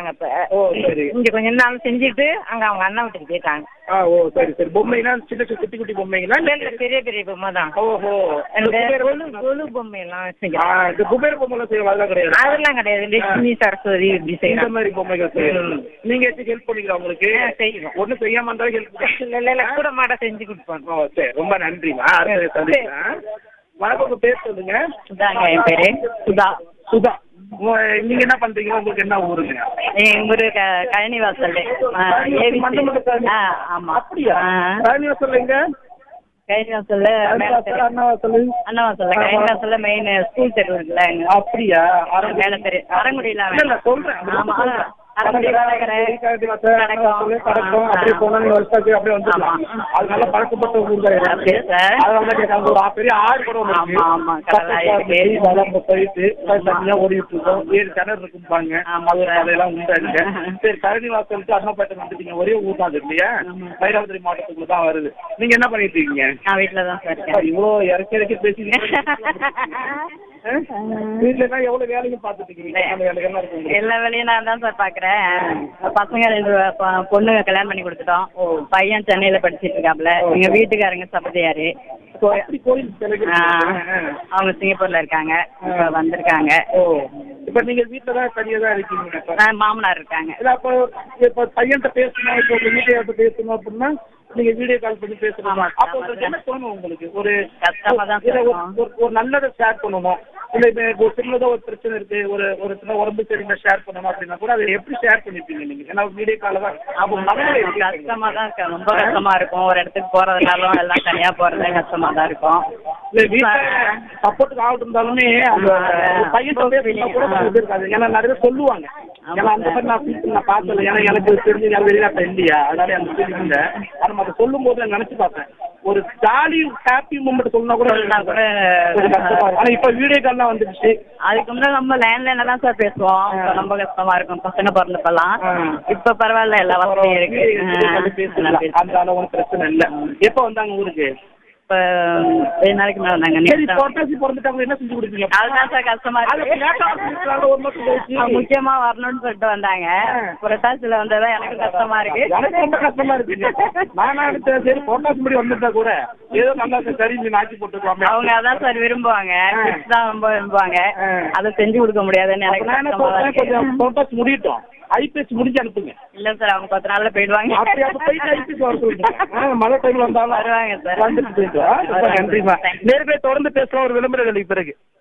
போயிட்டாங்க இப்ப ஓ சரி இங்க கொஞ்ச நாள் செஞ்சுட்டு அங்க அவங்க அண்ணா வீட்டுக்கு போயிட்டாங்க ஆ ஓ சரி சரி பொம்மைனா சின்ன சின்ன குட்டி குட்டி பொம்மைங்களா இல்ல இல்ல பெரிய பெரிய பொம்மை தான் ஓஹோ இந்த குபேர கொலு கொலு பொம்மை எல்லாம் ஆ, செய்யலாம் இந்த குபேர பொம்மைலாம் செய்யலாம் அதெல்லாம் கிடையாது அதெல்லாம் கிடையாது லட்சுமி சரஸ்வதி இப்படி இந்த செய்யலாம் மாதிரி பொம்மைகள் செய்யணும் நீங்க ஏதாச்சும் ஹெல்ப் பண்ணிக்கலாம் உங்களுக்கு ஆ, செய்வோம். ஒன்றும் செய்யாம இருந்தாலும் ஹெல்ப் இல்ல இல்ல இல்ல கூட மாட செஞ்சு கொடுப்போம் ஓ சரி ரொம்ப நன்றிமா அடுத்த சந்திக்கிறேன் வணக்கம் உங்க பேர் சொல்லுங்க இதாங்க என் பேரு சுதா சுதா உங்க- நீங்க என்ன பண்றீங்க உங்களுக்கு என்ன ஊருங்க எங்க ஊரு க- கழனி வாசல் மண்டபம் ஆ ஆமா அப்படியா ஆ. ராணிவா சொல்லுங்க கழனி வாசல்ல மேல தெரு அண்ணா வாசல் அண்ணா வாசல்ல கழனி வாசல்ல மெயின் ஸ்கூல் தெரு இருக்குல்ல அங்க. அப்படியா மேல தெரு அரங்குடியில இல்ல, இல்ல, சொல்றேன். ஆமா அரங்குடி வடகரை கடக்கும் கடக்கும் அப்படியே போனா நீங்க வருஷத்துக்கு அப்படியே வந்துடலாம் அது நல்லா பழக்கப்பட்ட ஊர் தான் இது. அப்படியே சார் அதனால தான் கேட்டாங்க ஒரு பெரிய ஆறு கூட ஒண்ணு இருக்கு. ஆமா, ஆமா, கடலா இருக்கு. அதெல்லாம் இப்ப போயிட்டு தனியா ஓடிட்டு இருக்கோம் ஏழு கிணறு இருக்கும்பாங்க ஆமா, அது சார். அதெல்லாம் உண்டா இருக்கு சரி கழனி வாசலுக்கு அண்ணாப்பேட்டை வந்துட்டீங்க ஒரே ஊர் தான் அது இல்லையா மயிலாடுதுறை மாவட்டத்துக்குள்ள தான் வருது நீங்க என்ன பண்ணிட்டு இருக்கீங்க நான் வீட்டுல தான் சார் அப்பா, இருக்கேன் இவ்வளோ இறக்கி இறக்கி பேசிக்கிட்டு வீட்டுல தான் எவ்வளவு வேலையும் பார்த்துட்டு இருக்கீங்க அந்த வேலைகள்லாம் இருக்கு உங்களுக்கு. எல்லா வேலையும் நான் தான் சார் பாக்குறேன் பசங்க ரெண்டு ப- பொண்ணு கல்யாணம் பண்ணி கொடுத்துட்டோம் பையன் சென்னையில படிச்சிட்டு இருக்காப்ல எங்க வீட்டுக்காரங்க சபதியாரு அப்படி கோயில் சிலைகள் ஆ, இருக்கு. அவங்க சிங்கப்பூர்ல இருக்காங்க இப்ப வந்திருக்காங்க ஓ இப்ப நீங்க வீட்டுல தான் தனியா தான் இருக்கீங்க இப்ப. ஆ, மாமனார் இருக்காங்க இல்ல அப்போ இப்ப பையன்கிட்ட பேசணும் இப்போ உங்க வீட்டையாட்ட பேசணும் அப்படின்னா நீங்க வீடியோ கால் பண்ணி பேசணும் ஆமா, அப்போ உங்களுக்கு என்ன தோணும் உங்களுக்கு ஒரு கஷ்டமா தான் இல்ல, ஒரு- தோணும். ஒரு- ஒரு நல்லதை ஷேர் பண்ணணும் இல்ல இப்ப ஒரு சின்னதா ஒரு பிரச்சனை இருக்கு ஒரு ஒரு சின்ன உடம்பு சரியில்லை ஷேர் பண்ணணும் அப்படின்னா கூட அதை எப்படி ஷேர் பண்ணிப்பீங்க நீங்க ஏன்னா வீடியோ கால தான் அப்போ மனநிலை எப்படி இருக்கு? கஷ்டமா தான் இருக்கு ரொம்ப கஷ்டமா இருக்கும் ஒரு இடத்துக்கு போறதுனாலும் எல்லாம் தனியா போறதே கஷ்டமா தான் இருக்கும் இல்ல வீட்டுல சப்போர்ட்டுக்கு ஆள் இருந்தாலுமே அந்த ஒரு பையன் பேசினா கூட கொஞ்சம் இது இருக்காது ஏன்னா நிறைய பேர் சொல்லுவாங்க ஏன்னா அந்த மாதிரி நான் feel பண்ண பார்த்தல ஏன்னா எனக்கு தெரிஞ்சு நான் வெளிநாட்டுல இல்லையா அதனால எனக்கு தெரியல ஆனா நம்ம அதை சொல்லும் போது நான் நினைச்சு பார்த்தேன் ஒரு ஜாலி ஹாப்பி மூமெண்ட் சொன்னா கூட சொன்னா கூட கொஞ்சம் கஷ்டமா இருக்கும். ஆனா இப்ப வீடியோ கால்லாம் வந்துடுச்சு அதுக்கு முன்னாடி நம்ம லேண்ட்லைன்ல தான் சார் பேசுவோம் இப்ப ரொம்ப கஷ்டமா இருக்கும் பசங்க பிறந்தப்பெல்லாம் ஆ. இப்ப பரவாயில்ல எல்லா வசதியும் இருக்கு வீடியோ கால்ல ஆ, பேசலாம். நல்லா பேசலாம். அந்த அளவு ஒண்ணும் பிரச்சனை இல்ல எப்ப வந்தாங்க ஊருக்கு இப்ப ஏழு நாளைக்கு மேல வந்தாங்க சரி நேத்து தான். புரட்டாசி பிறந்துட்டாங்க என்ன செஞ்சு கொடுப்பீங்க அதுதான் சார் கஷ்டமா அது இருக்கு லேட்டா வந்துருக்காங்க, ஒரு மாசம் கழிச்சு. அவங்க முக்கியமா வரணும்னு சொல்லிட்டு வந்தாங்க புரட்டாசில வந்ததா எனக்கு கஷ்டமா இருக்கு எனக்கு ரொம்ப கஷ்டமா இருக்குங்க நான் நினைச்சேன் சரி பொட்டாசி முடி வந்துட்டா கூட ஏதோ நல்லா இருக்கு, சரி நீ நாக்கி போட்டுக்கலாமே அவங்க அதான் சார் விரும்புவாங்க ஆ. கிட்ஸ் தான் ரொம்ப விரும்புவாங்க ஆ. அதை செஞ்சு கொடுக்க முடியாதுன்னு அப்ப எனக்கு நான் என்ன கஷ்டமா தான் சொல்றேன் கொஞ்சம் இருக்கு பொட்டாசி முடியட்டும் ஐபிஎஸ் முடிஞ்சு அனுப்புங்க இல்ல சார் அவங்க பத்து நாள்ல போயிடுவாங்க அப்படி அப்ப போயிட்டு ஐபிஎஸ் வர சொல்லுங்க ஆ, மழை டைம்ல வந்தாலும் வருவாங்க சார் வந்துட்டு போயிட்டு வா. ரொம்ப நன்றிமா நேர்களை தொடர்ந்து பேசலாம் ஒரு விளம்பர வேலைக்கு பிறகு